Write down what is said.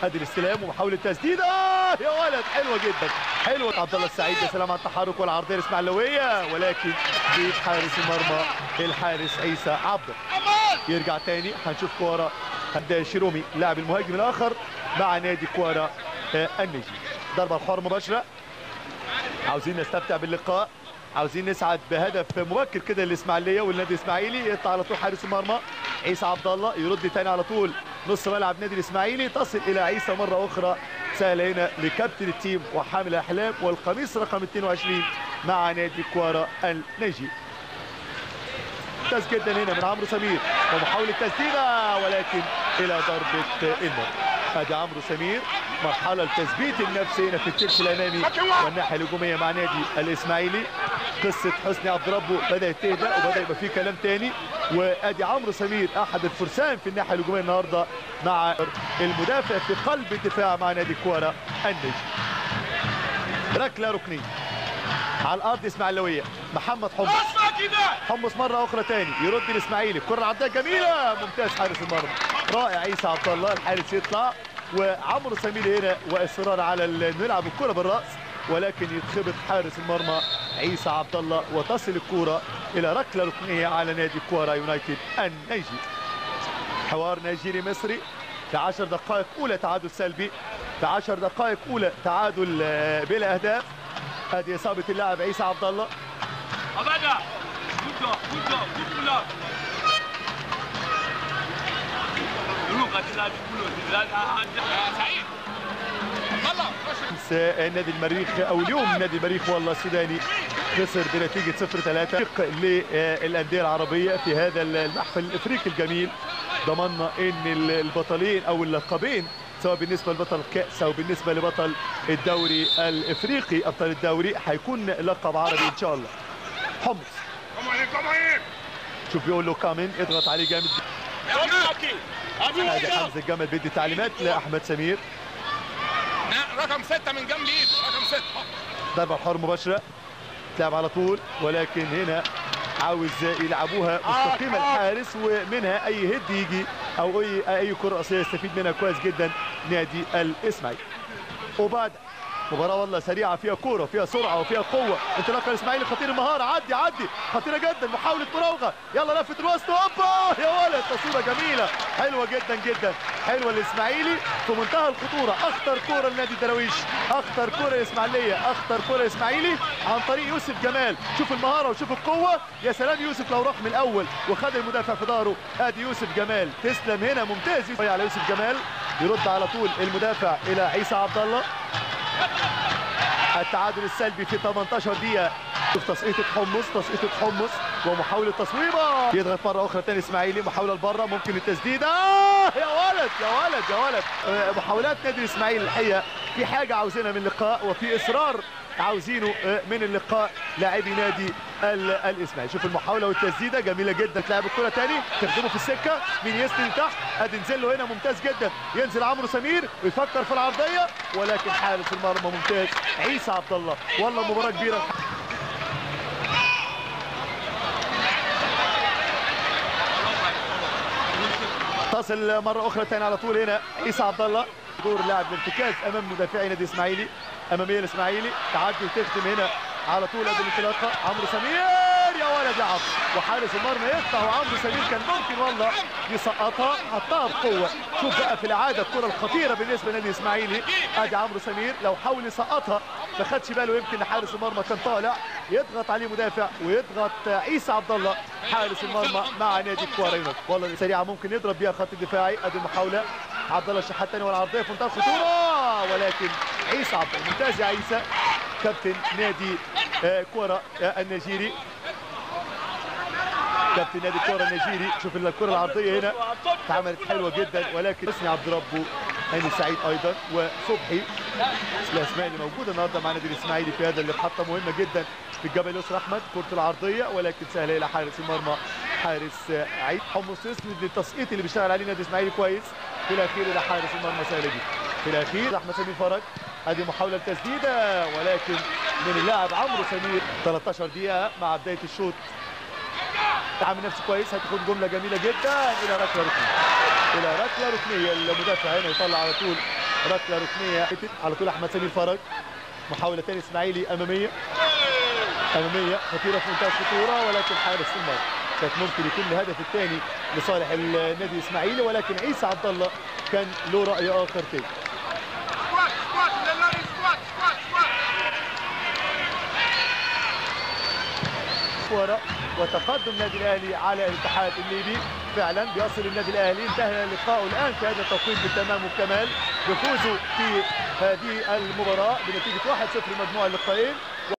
ادي الاستلام ومحاوله تسديده يا ولد حلوه جدا حلوه عبد الله السعيد يا سلام على التحرك والعرضيه الاسماعيلويه ولكن بيد حارس المرمى الحارس عيسى عبده يرجع تاني هنشوف كوره عند شيرومي لاعب المهاجم الاخر مع نادي كوارا آه، النجي ضربه الحر مباشره عاوزين نستمتع باللقاء عاوزين نسعد بهدف مبكر كده للاسماعيليه والنادي الاسماعيلي يقطع على طول حارس المرمى عيسى عبد الله يرد تاني على طول نص ملعب نادي الاسماعيلي تصل الى عيسى مره اخرى سهله هنا لكابتن التيم وحامل الاحلام والقميص رقم 22 مع نادي كوارا النجي ممتاز جدا هنا من عمرو سمير ومحاولة تسديدة ولكن إلى ضربة النار ادي عمرو سمير مرحلة التثبيت النفسي هنا في التلت الأمامي والناحية الهجومية مع نادي الإسماعيلي قصة حسني عبد ربه بدأت تهدى وبدأ يبقى فيه كلام تاني وادي عمرو سمير أحد الفرسان في الناحية الهجومية النهاردة مع المدافع في قلب الدفاع مع نادي كوارا النجم ركلة ركنية على الأرض إسماعيلوية محمد حمص حمص مره اخرى تاني يرد الاسماعيلي الكره العرضيه جميله ممتاز حارس المرمى رائع عيسى عبد الله الحارس يطلع وعمرو سمير هنا واصرار على ال- انه يلعب الكره بالراس ولكن يتخبط حارس المرمى عيسى عبد الله وتصل الكره الى ركله ركنيه على نادي كوارا يونايتد النيجي حوار نيجيري مصري في 10 دقائق اولى تعادل سلبي في 10 دقائق اولى تعادل آه، بلا اهداف ادي اصابه اللاعب عيسى عبد الله Abada! Good job, good job, good pull up. Dulu kat sila di pulau, di sila Said. Allah, امس نادي المريخ او اليوم نادي المريخ والله السوداني خسر بنتيجه 0 3 للانديه العربيه في هذا المحفل الافريقي الجميل ضمننا ان البطلين او اللقبين سواء بالنسبه لبطل الكاس او بالنسبه لبطل الدوري الافريقي ابطال الدوري هيكون لقب عربي ان شاء الله حمص Come on in, come on in. شوف بيقول له كامن اضغط عليه جامد ادي حمزه الجمل بيدي تعليمات لاحمد سمير رقم ستة من جنب ايد رقم ستة ضربة حر مباشرة تلعب على طول ولكن هنا عاوز يلعبوها مستقيمة الحارس ومنها اي هيد يجي او اي اي كرة اصلية يستفيد منها كويس جدا نادي الاسماعيلي وبعد مباراة والله سريعة فيها كورة فيها سرعة وفيها قوة انطلاقة الاسماعيلي خطير المهارة عدي عدي خطيرة جدا محاولة مراوغة يلا لفة الوسط هوبا يا ولد تصويرة جميلة حلوة جدا جدا حلوة الاسماعيلي في منتهى الخطورة اخطر كورة لنادي الدراويش اخطر كورة الاسماعيلية اخطر كورة الاسماعيلي عن طريق يوسف جمال شوف المهارة وشوف القوة يا سلام يوسف لو راح من الاول وخد المدافع في ظهره ادي يوسف جمال تسلم هنا ممتاز يوسف على يوسف جمال يرد على طول المدافع الى عيسى عبد الله التعادل السلبي في 18 دقيقة شوف تسقيطة حمص تسقيطة حمص ومحاولة تصويبة يضغط مرة أخرى تاني إسماعيلي محاولة لبره ممكن التسديد آه يا ولد يا ولد يا ولد آه، محاولات نادي الإسماعيلي الحقيقة في حاجة عاوزينها من اللقاء وفي إصرار عاوزينه آه، من اللقاء لاعبي نادي ال- الاسماعيلي شوف المحاوله والتسديده جميله جدا تلعب الكره تاني تخدمه في السكه مين يسند تحت ادي نزل له هنا ممتاز جدا ينزل عمرو سمير ويفكر في العرضيه ولكن حارس المرمى ممتاز عيسى عبد الله والله مباراه كبيره تصل مره اخرى تاني على طول هنا عيسى عبد الله دور لاعب الارتكاز امام مدافعي نادي الاسماعيلي اماميه الاسماعيلي تعدي وتختم هنا على طول ادي الانطلاقه عمرو سمير يا ولد يا عمرو وحارس المرمى يقطع وعمرو سمير كان ممكن والله يسقطها حطها بقوه شوف بقى في العاده الكره الخطيره بالنسبه للنادي الاسماعيلي ادي عمرو سمير لو حاول يسقطها ما خدش باله يمكن ان حارس المرمى كان طالع يضغط عليه مدافع ويضغط عيسى عبد الله حارس المرمى مع نادي كوارا يونايتد والله سريعه ممكن يضرب بيها خط الدفاعي ادي المحاوله عبد الله الشحات تاني والعرضيه في منتهى الخطوره ولكن عيسى عبد الله ممتاز يا عيسى كابتن نادي آه، كوره آه، النيجيري كابتن نادي الكوره النيجيري شوف الكره العرضيه هنا اتعملت حلوه جدا ولكن حسني عبد ربه هاني سعيد ايضا وصبحي الاسماء اللي موجوده النهارده مع نادي الاسماعيلي في هذا اللقاء حطه مهمه جدا في الجبل يسر احمد كره العرضيه ولكن سهله الى حارس المرمى حارس آه، عيد حمص يسند للتسقيط اللي بيشتغل عليه نادي الاسماعيلي كويس في الاخير الى حارس المرمى سهله جدا في الاخير احمد سمير فرج ادي محاوله لتسديده ولكن من اللاعب عمرو سمير 13 دقيقه مع بدايه الشوط عامل نفسه كويس هتاخد جمله جميله جدا الى ركله ركنيه الى ركله ركنيه المدافع هنا يطلع على طول ركله ركنيه على طول احمد سمير فرج محاوله ثانيه اسماعيلي اماميه اماميه خطيره في منتهى الخطوره ولكن حارس المرمى كانت ممكن يكون الهدف الثاني لصالح النادي الاسماعيلي ولكن عيسى عبد الله كان له راي اخر تاني Squat, squat, Lelani, squat, squat, squat. ورا وتقدم النادي الاهلي على الاتحاد الليبي فعلا بيصل النادي الاهلي انتهى لقاؤه الان في هذا التوقيت بالتمام والكمال بفوزه في هذه المباراه بنتيجه 1-0 مجموع اللقاءين